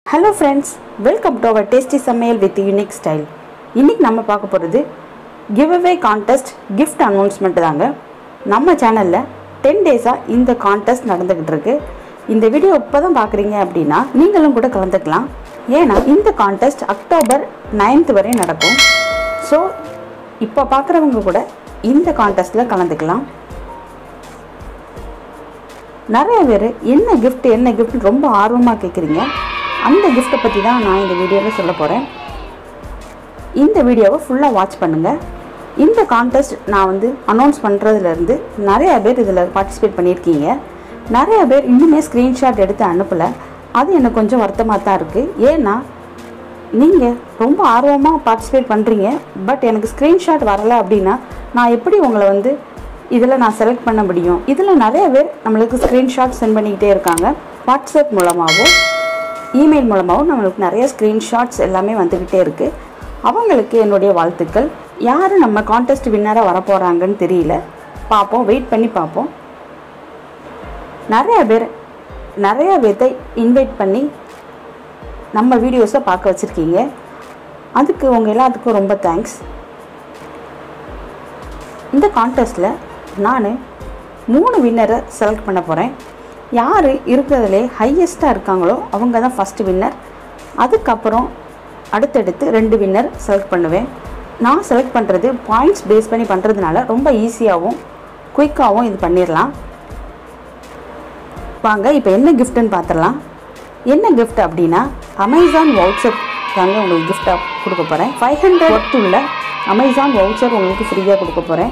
hello friends welcome to our tasty சமையல் with unique style இன்னைக்கு நம்ம பார்க்க போகிறது give away contest gift announcement தாங்க நம்ம சேனலில் டென் டேஸாக இந்த கான்டெஸ்ட் நடந்துக்கிட்டு இருக்கு இந்த வீடியோ இப்போ தான் பார்க்குறீங்க அப்படின்னா நீங்களும் கூட கலந்துக்கலாம் ஏன்னா இந்த கான்டெஸ்ட் அக்டோபர் 9th வரை நடக்கும் ஸோ இப்போ பார்க்குறவங்க கூட இந்த கான்டெஸ்ட்டில் கலந்துக்கலாம் நிறைய பேர் என்ன gift என்ன gift ரொம்ப ஆர்வமாக கேட்குறீங்க அந்த கிஃப்ட்டை பற்றி தான் நான் இந்த வீடியோவில் சொல்ல போகிறேன் இந்த வீடியோவை ஃபுல்லாக வாட்ச் பண்ணுங்கள் இந்த கான்டெஸ்ட் நான் வந்து அனௌன்ஸ் பண்ணுறதுலேருந்து நிறைய பேர் இதில் பார்ட்டிசிபேட் பண்ணியிருக்கீங்க நிறைய பேர் இன்னுமே ஸ்க்ரீன்ஷாட் எடுத்து அனுப்பலை அது எனக்கு கொஞ்சம் வருத்தமாக தான் இருக்குது ஏன்னா நீங்கள் ரொம்ப ஆர்வமாக பார்ட்டிசிபேட் பண்ணுறீங்க பட் எனக்கு ஸ்க்ரீன்ஷாட் வரலை அப்படின்னா நான் எப்படி உங்களை வந்து இதில் நான் செலக்ட் பண்ண முடியும் இதில் நிறைய பேர் நம்மளுக்கு ஸ்க்ரீன்ஷாட் சென்ட் பண்ணிக்கிட்டே இருக்காங்க வாட்ஸ்அப் மூலமாகவும் இமெயில் மூலமாகவும் நம்மளுக்கு நிறைய ஸ்க்ரீன்ஷாட்ஸ் எல்லாமே வந்துக்கிட்டே இருக்குது அவங்களுக்கு என்னுடைய வாழ்த்துக்கள் யார் நம்ம கான்டெஸ்ட் வின்னராக வரப்போகிறாங்கன்னு தெரியல பார்ப்போம் வெயிட் பண்ணி பார்ப்போம் நிறைய பேர் நிறைய பேர்த்தை இன்வைட் பண்ணி நம்ம வீடியோஸை பார்க்க வச்சுருக்கீங்க அதுக்கு உங்கள் எல்லாத்துக்கும் ரொம்ப தேங்க்ஸ் இந்த கான்டெஸ்ட்டில் நான் மூணு வின்னரை செலக்ட் பண்ண போகிறேன் யார் இருக்கிறதுலே ஹையஸ்ட்டாக இருக்காங்களோ அவங்க தான் ஃபஸ்ட்டு வின்னர் அதுக்கப்புறம் அடுத்தடுத்து ரெண்டு வின்னர் செலக்ட் பண்ணுவேன் நான் செலக்ட் பண்ணுறது பாயிண்ட்ஸ் பேஸ் பண்ணி பண்ணுறதுனால ரொம்ப ஈஸியாகவும் குயிக்காகவும் இது பண்ணிடலாம் வாங்க இப்போ என்ன கிஃப்ட்டுன்னு பார்த்துடலாம் என்ன கிஃப்ட் அப்படின்னா அமேசான் வவுச்சர் தாங்க உங்களுக்கு கிஃப்டாக கொடுக்க போகிறேன் ஃபைவ் ஹண்ட்ரட் ஒர்த் உள்ள அமேசான் வவுச்சர் உங்களுக்கு ஃப்ரீயாக கொடுக்க போகிறேன்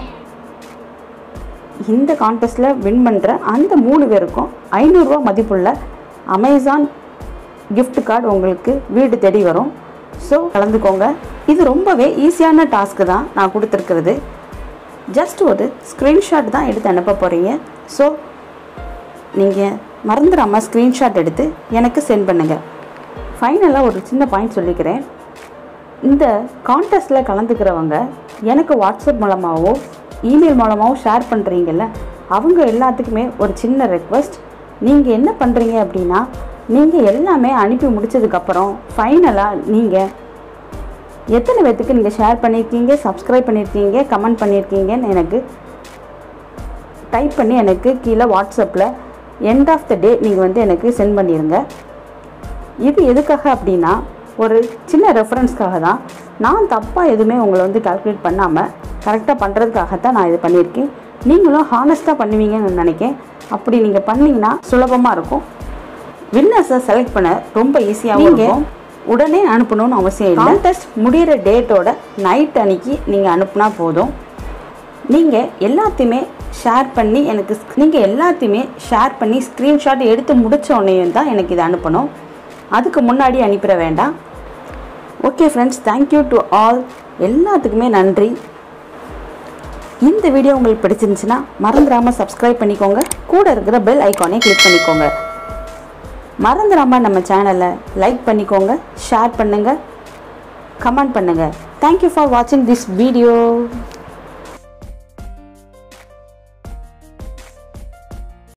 இந்த கான்டெஸ்ட்டில் வின் பண்ணுற அந்த மூணு பேருக்கும் ஐநூறுரூவா மதிப்புள்ள அமேசான் gift கார்டு உங்களுக்கு வீடு தேடி வரும் ஸோ கலந்துக்கோங்க இது ரொம்பவே ஈஸியான டாஸ்க்கு தான் நான் கொடுத்துருக்கிறது ஜஸ்ட் ஒரு ஸ்க்ரீன்ஷாட் தான் எடுத்து அனுப்ப போகிறீங்க ஸோ நீங்கள் மறந்துடாமல் ஸ்க்ரீன்ஷாட் எடுத்து எனக்கு சென்ட் பண்ணுங்கள் ஃபைனலாக ஒரு சின்ன பாயிண்ட் சொல்லிக்கிறேன் இந்த கான்டெஸ்ட்டில் கலந்துக்கிறவங்க எனக்கு வாட்ஸ்அப் மூலமாகவோ இமெயில் மூலமாகவோ ஷேர் பண்ணுறீங்கல்ல அவங்க எல்லாத்துக்குமே ஒரு சின்ன ரெக்வஸ்ட் நீங்கள் என்ன பண்ணுறீங்க அப்படின்னா நீங்கள் எல்லாமே அனுப்பி முடிச்சதுக்கப்புறம் ஃபைனலாக நீங்கள் எத்தனை பேர்த்துக்கு நீங்கள் ஷேர் பண்ணியிருக்கீங்க சப்ஸ்கிரைப் பண்ணியிருக்கீங்க கமெண்ட் பண்ணியிருக்கீங்கன்னு எனக்கு டைப் பண்ணி எனக்கு கீழே வாட்ஸ்அப்பில் எண்ட் ஆஃப் த டே நீங்கள் வந்து எனக்கு சென்ட் பண்ணிடுங்க இது எதுக்காக அப்படின்னா ஒரு சின்ன ரெஃபரன்ஸ்க்காக தான் நான் தப்பாக எதுவுமே உங்களை வந்து கால்குலேட் பண்ணாமல் கரெக்டாக பண்ணுறதுக்காகத்தான் நான் இது பண்ணியிருக்கேன் நீங்களும் ஹானஸ்ட்டாக பண்ணுவீங்கன்னு நினைக்கிறேன் அப்படி நீங்கள் பண்ணீங்கன்னா சுலபமாக இருக்கும் வின்னர்ஸை செலக்ட் பண்ண ரொம்ப ஈஸியாகவும் இருக்கும் உடனே அனுப்பணும்னு அவசியம் இல்லை கான்டெஸ்ட் முடிகிற டேட்டோட நைட் அன்னைக்கு நீங்கள் அனுப்புனா போதும் நீங்கள் எல்லாத்தையுமே ஷேர் பண்ணி எனக்கு நீங்கள் எல்லாத்தையுமே ஷேர் பண்ணி ஸ்க்ரீன்ஷாட் எடுத்து முடிச்ச உடனேயும் தான் எனக்கு இதை அனுப்பணும் அதுக்கு முன்னாடி அனுப்பிட வேண்டாம் okay friends thank you to all எல்லாத்துக்குமே நன்றி இந்த வீடியோ உங்களுக்கு பிடிச்சிருந்துச்சுன்னா மறந்துடாமல் சப்ஸ்கிரைப் பண்ணிக்கோங்க கூட இருக்கிற பெல் ஐக்கானே கிளிக் பண்ணிக்கோங்க மறந்துடாமல் நம்ம சேனலை லைக் பண்ணிக்கோங்க ஷேர் பண்ணுங்கள் கமெண்ட் பண்ணுங்கள் தேங்க்யூ ஃபார் வாட்சிங் திஸ் வீடியோ